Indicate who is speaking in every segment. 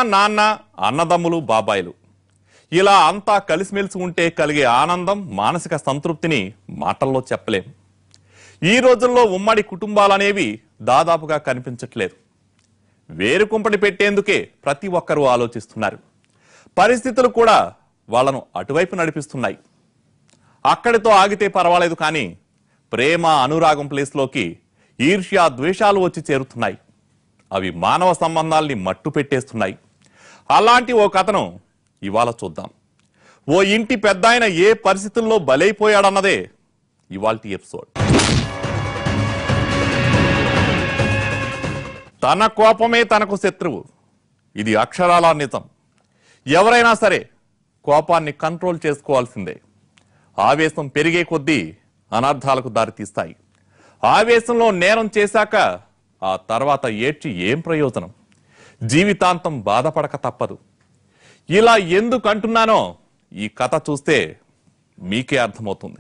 Speaker 1: నాన్న అన్నదమ్ములు బాబాయిలు ఇలా అంతా కలిసిమెలిసి ఉంటే కలిగే ఆనందం మానసిక సంతృప్తిని మాటల్లో చెప్పలేం ఈ రోజుల్లో ఉమ్మడి కుటుంబాలనేవి దాదాపుగా కనిపించట్లేదు వేరు కుంపటి పెట్టేందుకే ప్రతి ఒక్కరూ ఆలోచిస్తున్నారు పరిస్థితులు కూడా వాళ్ళను అటువైపు నడిపిస్తున్నాయి అక్కడితో ఆగితే పర్వాలేదు కానీ ప్రేమ అనురాగం ప్లేస్లోకి ఈర్ష్య ద్వేషాలు వచ్చి చేరుతున్నాయి అవి మానవ సంబంధాల్ని మట్టు పెట్టేస్తున్నాయి అలాంటి ఓ కథను ఇవాళ చూద్దాం ఓ ఇంటి పెద్ద ఏ పరిస్థితుల్లో బలైపోయాడన్నదే ఇవాల్టి ఎపిసోడ్ తన కోపమే తనకు శత్రువు ఇది అక్షరాల నిజం ఎవరైనా సరే కోపాన్ని కంట్రోల్ చేసుకోవాల్సిందే ఆవేశం పెరిగే కొద్దీ అనర్థాలకు దారితీస్తాయి ఆవేశంలో నేరం చేశాక ఆ తర్వాత ఏడ్చి ఏం ప్రయోజనం జీవితాంతం బాధపడక తప్పదు ఇలా ఎందుకు అంటున్నానో ఈ కథ చూస్తే మీకే అర్థమవుతుంది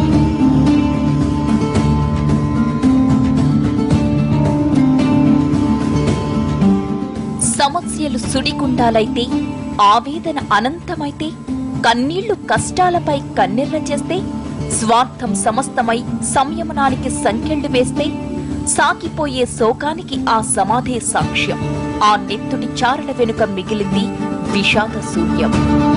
Speaker 2: సమస్యలు సుడిగుండాలైతే ఆవేదన అనంతమైతే కన్నీళ్లు కష్టాలపై కన్నెర్ర చేస్తే స్వార్థం సమస్తమై సంయమనానికి సంకెళ్లు వేస్తే సాగిపోయే శోకానికి ఆ సమాధే సాక్ష్యం ఆ నెత్తుడి చారణ వెనుక మిగిలింది విషాద శూన్యం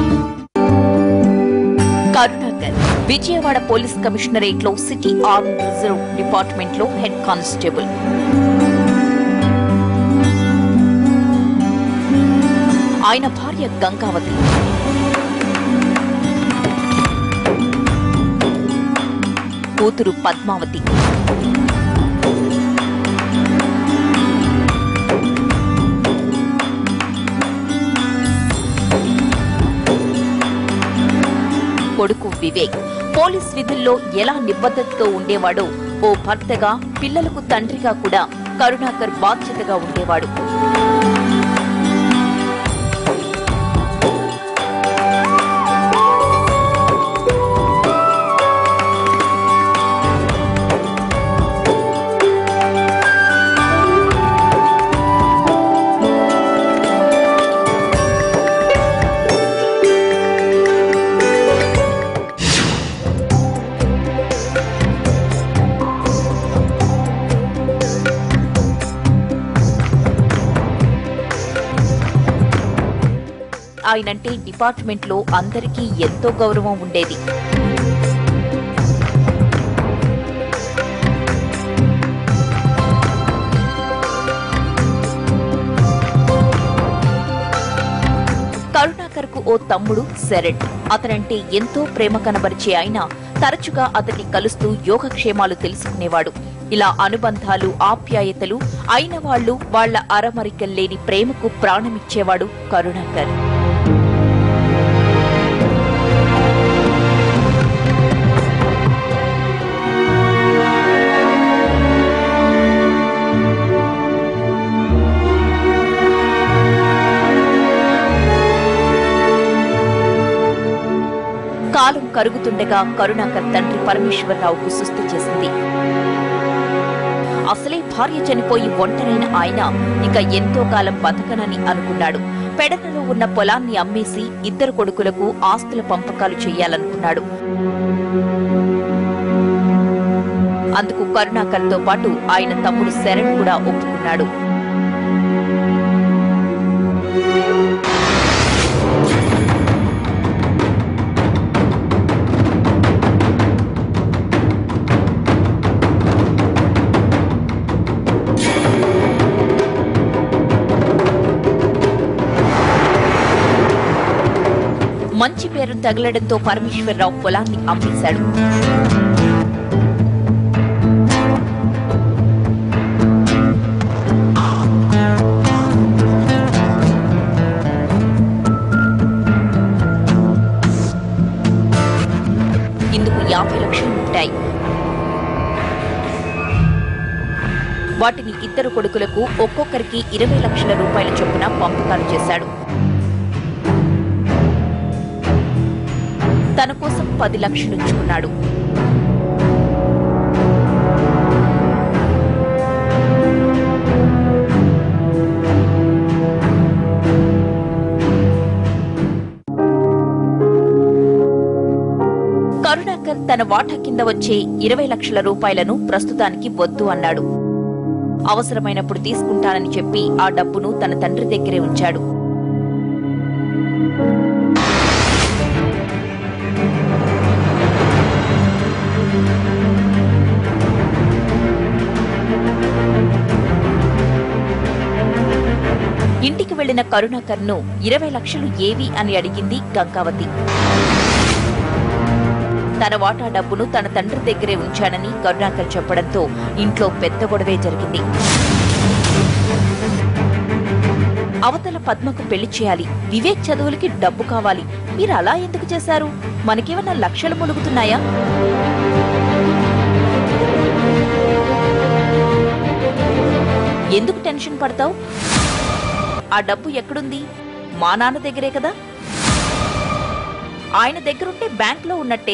Speaker 2: కరుణాకర్ విజయవాడ పోలీస్ కమిషనరేట్ లో సిటీ ఆర్మ్ రిజర్వ్ డిపార్ట్మెంట్ లో హెడ్ కానిస్టేబుల్ ఆయన భార్య గంగావతి కూతురు పద్మావతి కొడుకు వివేక్ పోలీస్ విధుల్లో ఎలా నిబద్ధతతో ఉండేవాడో ఓ భర్తగా పిల్లలకు తండ్రిగా కూడా కరుణాకర్ బాధ్యతగా ఉండేవాడు ఆయనంటే డిపార్ట్మెంట్ లో అందరికీ ఎంతో గౌరవం ఉండేది కరుణాకర్ కు ఓ తమ్ముడు శరణ్ అతనంటే ఎంతో ప్రేమ కనబరిచే ఆయన తరచుగా అతన్ని కలుస్తూ యోగక్షేమాలు తెలుసుకునేవాడు ఇలా అనుబంధాలు ఆప్యాయతలు అయిన వాళ్ళు వాళ్ల అరమరికల్లేని ప్రేమకు ప్రాణమిచ్చేవాడు కరుణాకర్ కాలం కరుగుతుండగా కరుణాకర్ తండ్రి పరమేశ్వరరావుకు సుస్థి చేసింది అసలే భార్య చనిపోయి ఒంటరైన ఆయన ఇక ఎంతో కాలం బతకనని అనుకున్నాడు పెడనలో ఉన్న పొలాన్ని అమ్మేసి ఇద్దరు కొడుకులకు ఆస్తుల పంపకాలు చేయాలనుకున్నాడు అందుకు కరుణాకర్తో పాటు ఆయన తమ్ముడు శరణ్ కూడా ఒప్పుకున్నాడు మంచి పేరు తగలడంతో పరమేశ్వరరావు పొలాన్ని అమ్మేశాడు ఇందుకు యాభై లక్షలు ఉంటాయి వాటిని ఇద్దరు కొడుకులకు ఒక్కొక్కరికి ఇరవై లక్షల రూపాయల చొప్పున పంపకాలు చేశాడు తన కోసం పది లక్షలుంచుకున్నాడు తన వాటా కింద వచ్చే ఇరవై లక్షల రూపాయలను ప్రస్తుతానికి వద్దు అన్నాడు అవసరమైనప్పుడు తీసుకుంటానని చెప్పి ఆ డబ్బును తన తండ్రి దగ్గరే ఉంచాడు ఇంటికి వెళ్లిన కరుణాకర్ను ఇరవై లక్షలు ఏవి అని అడిగింది గంగావతి తన వాటా డబ్బును తన తండ్రి దగ్గరే ఉంచానని కరుణాకర్ చెప్పడంతో ఇంట్లో పెద్ద గొడవే జరిగింది అవతల పద్మకు పెళ్లి చేయాలి వివేక్ చదువులకి డబ్బు కావాలి మీరు అలా ఎందుకు చేశారు మనకేమన్నా లక్షలు ములుగుతున్నాయా ఎందుకు టెన్షన్ పడతావు ఆ డబ్బు ఎక్కడుంది మా నాన్న దగ్గరే కదా ఆయన దగ్గరుంటే బ్యాంక్లో ఉన్నట్టే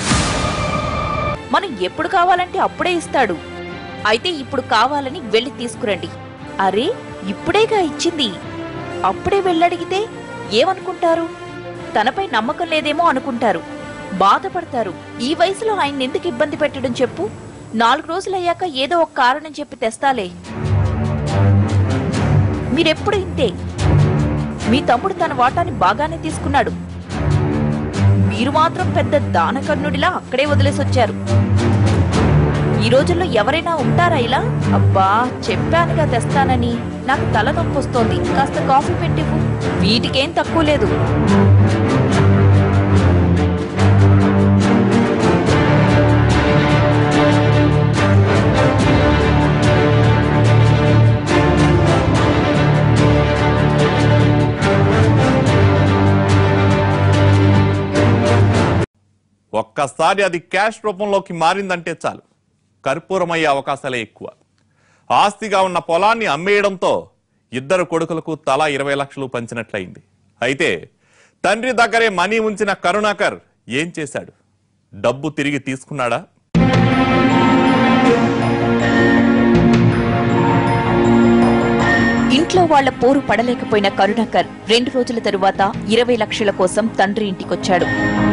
Speaker 2: మనం ఎప్పుడు కావాలంటే అప్పుడే ఇస్తాడు అయితే ఇప్పుడు కావాలని వెళ్ళి తీసుకురండి అరే ఇప్పుడేగా ఇచ్చింది అప్పుడే వెళ్ళడిగితే ఏమనుకుంటారు తనపై నమ్మకం లేదేమో అనుకుంటారు బాధపడతారు ఈ వయసులో ఆయన ఎందుకు ఇబ్బంది పెట్టడం చెప్పు నాలుగు రోజులయ్యాక ఏదో ఒక కారణం చెప్పి తెస్తాలే మీరెప్పుడు ఇంతే మీ తమ్ముడు తన వాటాని బాగానే తీసుకున్నాడు మీరు మాత్రం పెద్ద దానకర్ణుడిలా అక్కడే వదిలేసొచ్చారు ఈ రోజుల్లో ఎవరైనా ఉంటారా ఇలా అబ్బా చెప్పానుగా తెస్తానని నాకు తలనొప్పి వస్తోంది కాస్త కాఫీ పెట్టివు వీటికేం తక్కువ లేదు
Speaker 1: ఒక్కసారి అది క్యాష్ రూపంలోకి మారిందంటే చాలు కర్పూరమయ్యే అవకాశాలే ఎక్కువ ఆస్తిగా ఉన్న పొలాన్ని అమ్మేయడంతో ఇద్దరు కొడుకులకు తలా ఇరవై లక్షలు పంచినట్లయింది అయితే తండ్రి దగ్గరే మనీ ఉంచిన కరుణాకర్ ఏం చేశాడు డబ్బు తిరిగి తీసుకున్నాడా
Speaker 2: ఇంట్లో వాళ్ల పోరు పడలేకపోయిన కరుణాకర్ రెండు రోజుల తరువాత ఇరవై లక్షల కోసం తండ్రి ఇంటికొచ్చాడు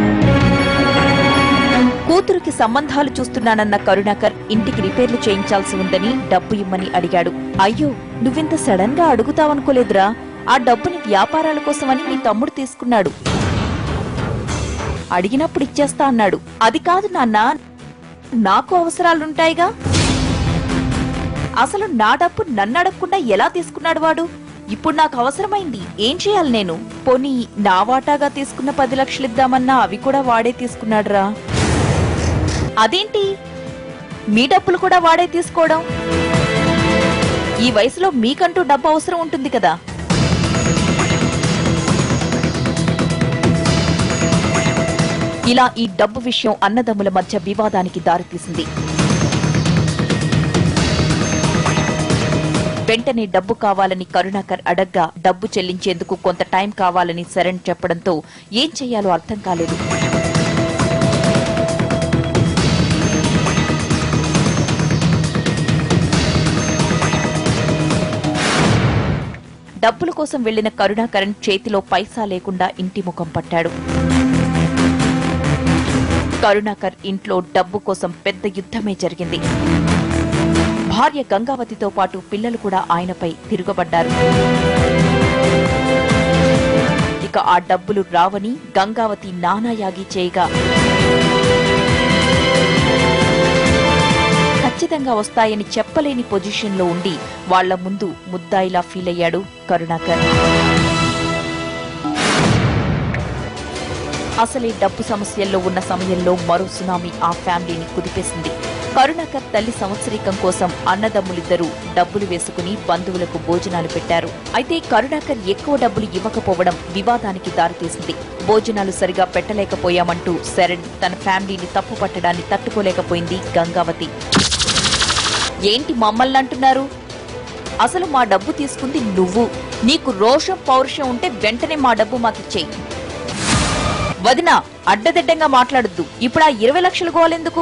Speaker 2: కూతురికి సంబంధాలు చూస్తున్నానన్న కరుణాకర్ ఇంటికి రిపేర్లు చేయించాల్సి ఉందని డబ్బు ఇమ్మని అడిగాడు అయ్యో నువ్వింత సడన్ గా అడుగుతావనుకోలేదురా ఆ డబ్బుని వ్యాపారాల కోసమని నీ తమ్ముడు తీసుకున్నాడు అడిగినప్పుడు ఇచ్చేస్తా అన్నాడు అది కాదు నాన్న నాకు అవసరాలుంటాయిగా అసలు నా డబ్బు నన్ను అడగకుండా ఎలా తీసుకున్నాడు వాడు ఇప్పుడు నాకు అవసరమైంది ఏం చేయాలి నేను పోనీ నా వాటాగా తీసుకున్న పది లక్షలు ఇద్దామన్నా అవి కూడా వాడే తీసుకున్నాడురా అదేంటి మీ డబ్బులు కూడా వాడే తీసుకోవడం ఈ వయసులో మీకంటూ డబ్బు అవసరం ఉంటుంది కదా ఇలా ఈ డబ్బు విషయం అన్నదమ్ముల మధ్య వివాదానికి దారితీసింది వెంటనే డబ్బు కావాలని కరుణాకర్ అడగ్గా డబ్బు చెల్లించేందుకు కొంత టైం కావాలని శరణ్ చెప్పడంతో ఏం చెయ్యాలో అర్థం కాలేదు డబ్బుల కోసం వెళ్లిన కరుణాకరణ్ చేతిలో పైసా లేకుండా ఇంటి ముఖం పట్టాడు కరుణాకర్ ఇంట్లో డబ్బు కోసం పెద్ద యుద్ధమే జరిగింది భార్య గంగావతితో పాటు పిల్లలు కూడా ఆయనపై తిరుగుబడ్డారు ఇక ఆ డబ్బులు రావని గంగావతి నానాయాగి చేయగా ఖచ్చితంగా వస్తాయని చెప్పలేని పొజిషన్లో ఉండి వాళ్ల ముందు ముద్దాయిలా ఫీల్ అయ్యాడు కరుణాకర్ అసలే డబ్బు సమస్యల్లో ఉన్న సమయంలో మరో సునామీ ఆ ఫ్యామిలీని కుదిపేసింది కరుణాకర్ తల్లి సంవత్సరీకం కోసం అన్నదమ్ములిద్దరూ డబ్బులు వేసుకుని బంధువులకు భోజనాలు పెట్టారు అయితే కరుణాకర్ ఎక్కువ డబ్బులు ఇవ్వకపోవడం వివాదానికి దారితీసింది భోజనాలు సరిగా పెట్టలేకపోయామంటూ శరణ్ తన ఫ్యామిలీని తప్పు పట్టడాన్ని తట్టుకోలేకపోయింది గంగావతి ఏంటి మమ్మల్ని అంటున్నారు అసలు మా డబ్బు తీసుకుంది నువ్వు నీకు రోషం పౌరుషం ఉంటే వెంటనే మా డబ్బు మాకిచ్చేయి వదిన అడ్డదిడ్డంగా మాట్లాడొద్దు ఇప్పుడు ఆ ఇరవై లక్షలు గోలెందుకు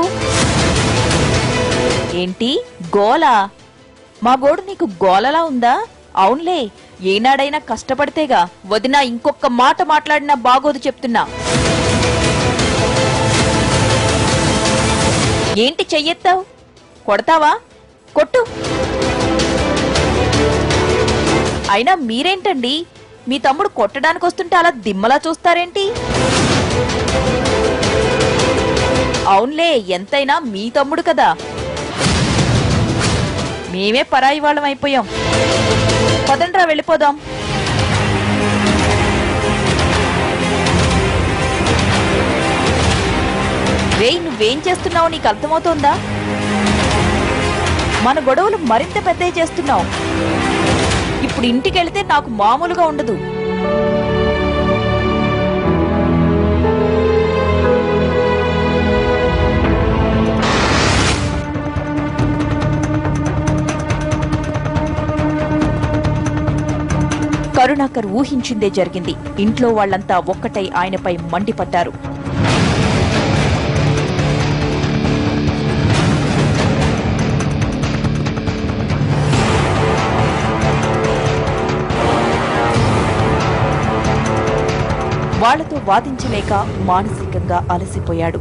Speaker 2: ఏంటి గోలా మా గోడు నీకు గోలలా ఉందా అవునులే ఏనాడైనా కష్టపడితేగా వదిన ఇంకొక మాట మాట్లాడినా బాగోదు చెప్తున్నా ఏంటి చెయ్యెత్తావు కొడతావా కొట్టు అయినా మీరేంటండి మీ తమ్ముడు కొట్టడానికి వస్తుంటే అలా దిమ్మలా చూస్తారేంటి అవునులే ఎంతైనా మీ తమ్ముడు కదా మేమే పరాయి వాళ్ళం అయిపోయాం పదండ్రా వెళ్ళిపోదాం రేయ్ నువ్వేం చేస్తున్నావు నీకు అర్థమవుతోందా మన గొడవలు మరింత పెద్దవి చేస్తున్నావు ఇప్పుడు ఇంటికి వెళితే నాకు మామూలుగా ఉండదు కరుణాకర్ ఊహించిందే జరిగింది ఇంట్లో వాళ్ళంతా ఒక్కటై ఆయనపై మండిపడ్డారు వాళ్లతో వాదించలేక మానసికంగా అలసిపోయాడు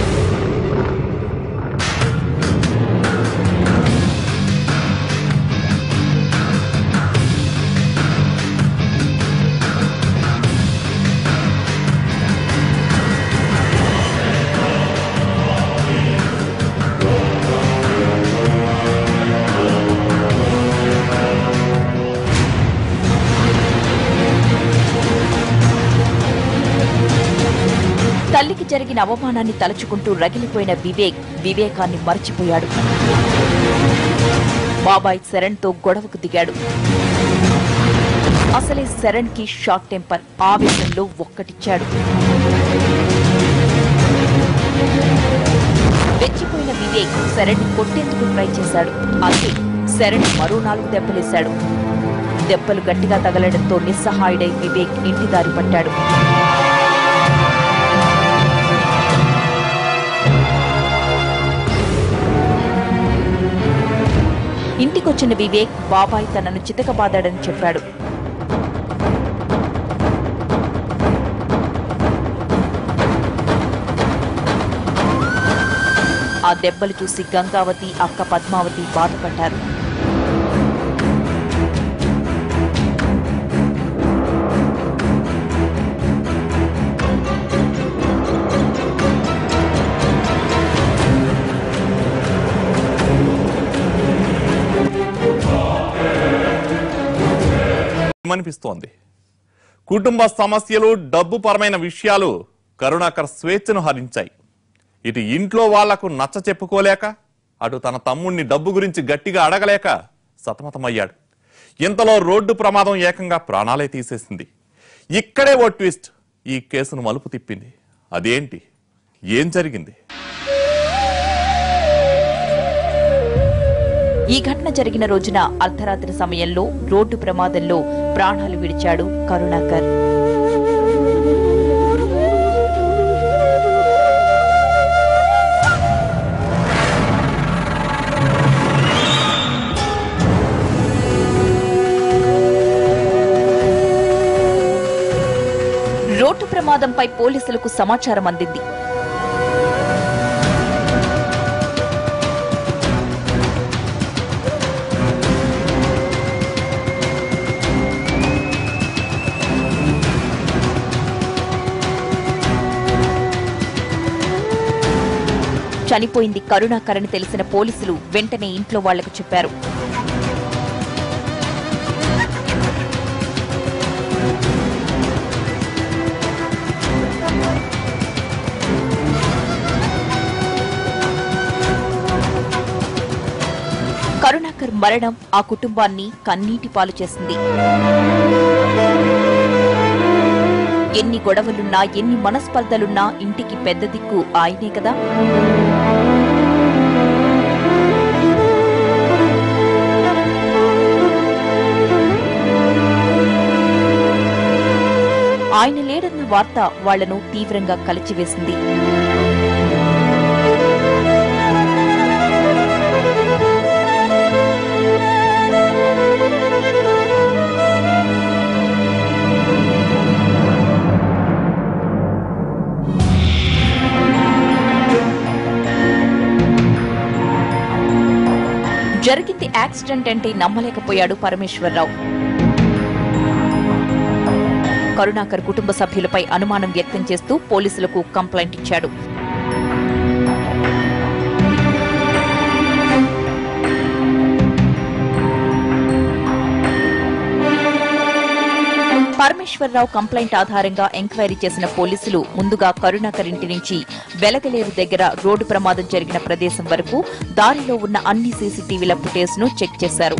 Speaker 2: తల్లికి జరిగిన అవమానాన్ని తలుచుకుంటూ రగిలిపోయిన వివేక్ వివేకాన్ని మర్చిపోయాడు బాబాయ్ శరణ్తో గొడవకు దిగాడు అసలే శరణ్ కి షార్ట్ టెంపర్ ఆవేశంలో ఒక్కటిచ్చాడు వెచ్చిపోయిన వివేక్ శరణ్ కొట్టేందుకు ట్రై చేశాడు అంతే శరణ్ మరో నాలుగు దెబ్బలేశాడు దెబ్బలు గట్టిగా తగలడంతో నిస్సహాయుడై వివేక్ ఇంటి దారి పట్టాడు ఇంటికొచ్చిన వివేక్ బాబాయ్ తనను చితకబాదాడని చెప్పాడు ఆ దెబ్బలు చూసి గంగావతి అక్క పద్మావతి బాధపడ్డారు
Speaker 1: ఏమనిపిస్తోంది కుటుంబ సమస్యలు డబ్బు పరమైన విషయాలు కరుణాకర్ స్వేచ్ఛను హరించాయి ఇటు ఇంట్లో వాళ్లకు నచ్చ చెప్పుకోలేక అటు తన తమ్ముణ్ణి డబ్బు గురించి గట్టిగా అడగలేక సతమతమయ్యాడు ఇంతలో రోడ్డు ప్రమాదం ఏకంగా ప్రాణాలే తీసేసింది ఇక్కడే ఓ ట్విస్ట్ ఈ కేసును మలుపు తిప్పింది అదేంటి ఏం జరిగింది
Speaker 2: ఈ ఘటన జరిగిన రోజున అర్ధరాత్రి సమయంలో రోడ్డు ప్రమాదంలో ప్రాణాలు విడిచాడు కరుణాకర్ రోడ్డు ప్రమాదంపై పోలీసులకు సమాచారం అందింది చనిపోయింది కరుణాకర్ అని తెలిసిన పోలీసులు వెంటనే ఇంట్లో వాళ్లకు చెప్పారు కరుణాకర్ మరణం ఆ కుటుంబాన్ని కన్నీటి పాలు చేసింది ఎన్ని గొడవలున్నా ఎన్ని మనస్పర్ధలున్నా ఇంటికి పెద్ద దిక్కు ఆయనే కదా ఆయన లేడన్న వార్త వాళ్లను తీవ్రంగా కలిచివేసింది జరిగింది యాక్సిడెంట్ అంటే నమ్మలేకపోయాడు పరమేశ్వరరావు కరుణాకర్ కుటుంబ సభ్యులపై అనుమానం వ్యక్తం చేస్తూ పోలీసులకు కంప్లైంట్ ఇచ్చాడు పరమేశ్వరరావు కంప్లైంట్ ఆధారంగా ఎంక్వైరీ చేసిన పోలీసులు ముందుగా కరుణాకర్ ఇంటి నుంచి వెలగలేరు దగ్గర రోడ్డు ప్రమాదం జరిగిన ప్రదేశం వరకు దారిలో ఉన్న అన్ని సీసీటీవీల ఫుటేజ్ ను చెక్ చేశారు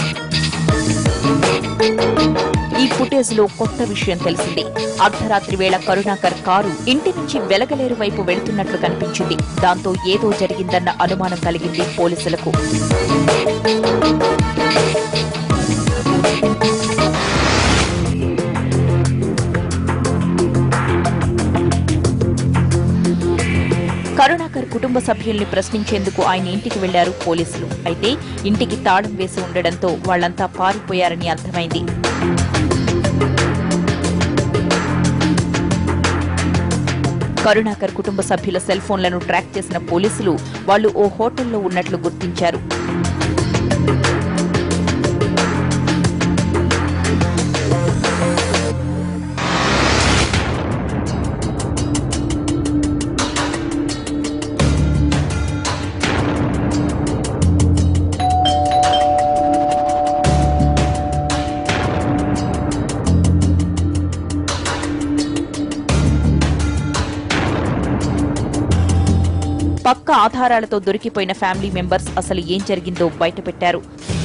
Speaker 2: ఈ ఫుటేజ్ లో కొత్త విషయం తెలిసింది అర్ధరాత్రి వేళ కరుణాకర్ కారు ఇంటి నుంచి వెలగలేరు వైపు వెళుతున్నట్లు కనిపించింది దాంతో ఏదో జరిగిందన్న అనుమానం కలిగింది పోలీసులకు కరుణాకర్ కుటుంబ సభ్యుల్ని ప్రశ్నించేందుకు ఆయన ఇంటికి వెళ్లారు పోలీసులు అయితే ఇంటికి తాళం వేసి ఉండడంతో వాళ్లంతా పారిపోయారని అర్థమైంది కరుణాకర్ కుటుంబ సభ్యుల సెల్ ఫోన్లను ట్రాక్ చేసిన పోలీసులు వాళ్లు ఓ హోటల్లో ఉన్నట్లు గుర్తించారు పక్క ఆధారాలతో దొరికిపోయిన ఫ్యామిలీ మెంబర్స్ అసలు ఏం జరిగిందో బయటపెట్టారు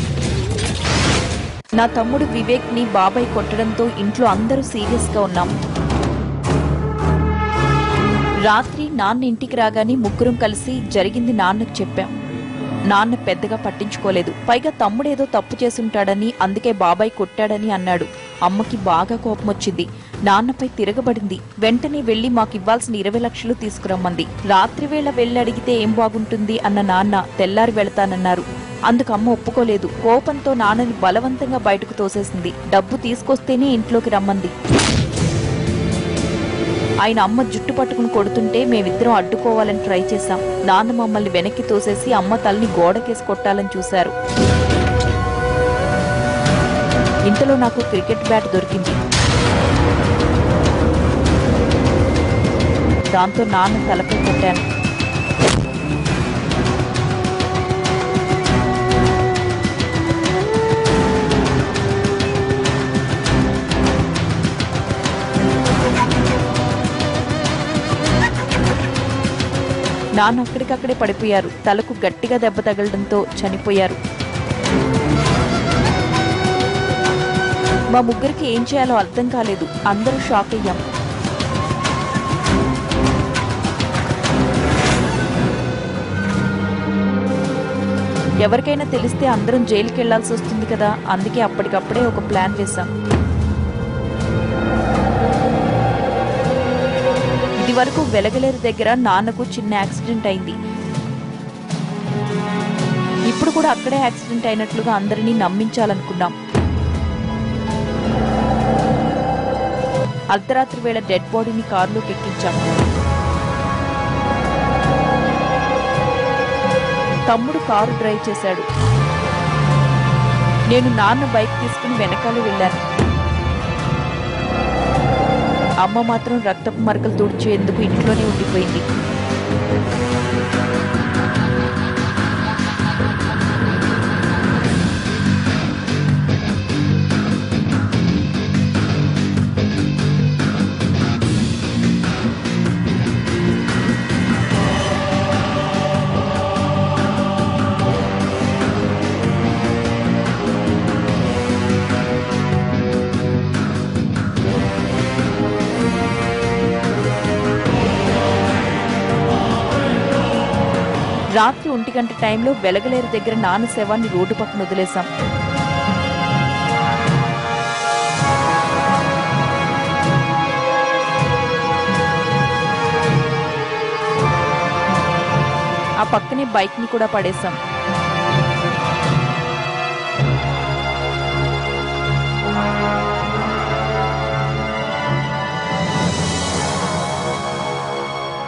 Speaker 2: నా తమ్ముడు వివేక్ ని బాబాయ్ కొట్టడంతో ఇంట్లో అందరూ సీరియస్ గా ఉన్నాం రాత్రి నాన్న ఇంటికి రాగానే ముగ్గురం కలిసి జరిగింది నాన్నకు చెప్పాం నాన్న పెద్దగా పట్టించుకోలేదు పైగా తమ్ముడేదో తప్పు చేసుంటాడని అందుకే బాబాయ్ కొట్టాడని అన్నాడు అమ్మకి బాగా కోపం వచ్చింది నాన్నపై తిరగబడింది వెంటనే వెళ్లి మాకివ్వాల్సిన ఇరవై లక్షలు తీసుకురమ్మంది రాత్రి వేళ వెళ్లి అడిగితే ఏం బాగుంటుంది అన్న నాన్న తెల్లారి వెళతానన్నారు అందుకు అమ్మ ఒప్పుకోలేదు కోపంతో నాన్నని బలవంతంగా బయటకు తోసేసింది డబ్బు తీసుకొస్తేనే ఇంట్లోకి రమ్మంది ఆయన అమ్మ జుట్టు పట్టుకుని కొడుతుంటే మేమిద్దరం అడ్డుకోవాలని ట్రై చేశాం నాన్న మమ్మల్ని వెనక్కి తోసేసి అమ్మ తల్ని గోడకేసి కొట్టాలని చూశారు ఇంతలో నాకు క్రికెట్ బ్యాట్ దొరికింది దాంతో నాన్న తలపై కొట్టాను నాన్న అక్కడికక్కడే పడిపోయారు తలకు గట్టిగా దెబ్బ తగలడంతో చనిపోయారు మా ముగ్గురికి ఏం చేయాలో అర్థం కాలేదు అందరూ షాక్ అయ్యాం ఎవరికైనా తెలిస్తే అందరం జైలుకి వెళ్లాల్సి వస్తుంది కదా అందుకే అప్పటికప్పుడే ఒక ప్లాన్ వేశాం ఇది వరకు వెలగలేరు దగ్గర నాన్నకు చిన్న యాక్సిడెంట్ అయింది ఇప్పుడు కూడా అక్కడే యాక్సిడెంట్ అయినట్లుగా అందరినీ నమ్మించాలనుకున్నాం అర్ధరాత్రి వేళ డెడ్ బాడీని కారులోకి ఎక్కించాం తమ్ముడు కారు డ్రైవ్ చేశాడు నేను నాన్న బైక్ తీసుకుని వెనకాల వెళ్ళాను అమ్మ మాత్రం రక్తపు మరకలు తుడిచేందుకు ఇంట్లోనే ఉండిపోయింది రాత్రి ఒంటి గంట టైంలో వెలగలేరు దగ్గర నాన్న శవాన్ని రోడ్డు పక్కన వదిలేశాం ఆ పక్కనే బైక్ ని కూడా పడేశాం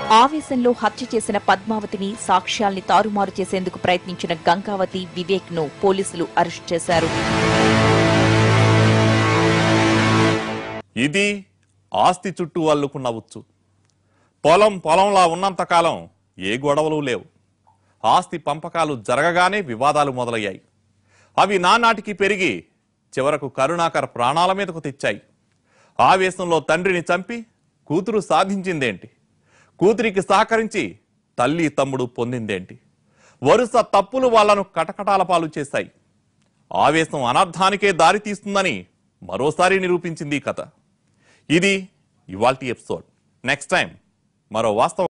Speaker 2: ఆవేశంలో హత్య చేసిన పద్మావతిని సాక్ష్యాల్ని తారుమారు చేసేందుకు ప్రయత్నించిన గంగావతి వివేక్ ను పోలీసులు అరెస్ట్ చేశారు
Speaker 1: ఇది ఆస్తి చుట్టూ అల్లుకున్న ఉచ్చు పొలం పొలంలా ఉన్నంతకాలం ఏ గొడవలు లేవు ఆస్తి పంపకాలు జరగగానే వివాదాలు మొదలయ్యాయి అవి నానాటికి పెరిగి చివరకు కరుణాకర్ ప్రాణాల మీదకు తెచ్చాయి ఆవేశంలో తండ్రిని చంపి కూతురు సాధించిందేంటి కూతురికి సహకరించి తల్లి తమ్ముడు పొందిందేంటి వరుస తప్పులు వాళ్లను కటకటాల పాలు చేశాయి ఆవేశం అనర్థానికే దారి తీస్తుందని మరోసారి నిరూపించింది ఈ కథ ఇది ఇవాల్టి ఎపిసోడ్ నెక్స్ట్ టైం మరో వాస్తవ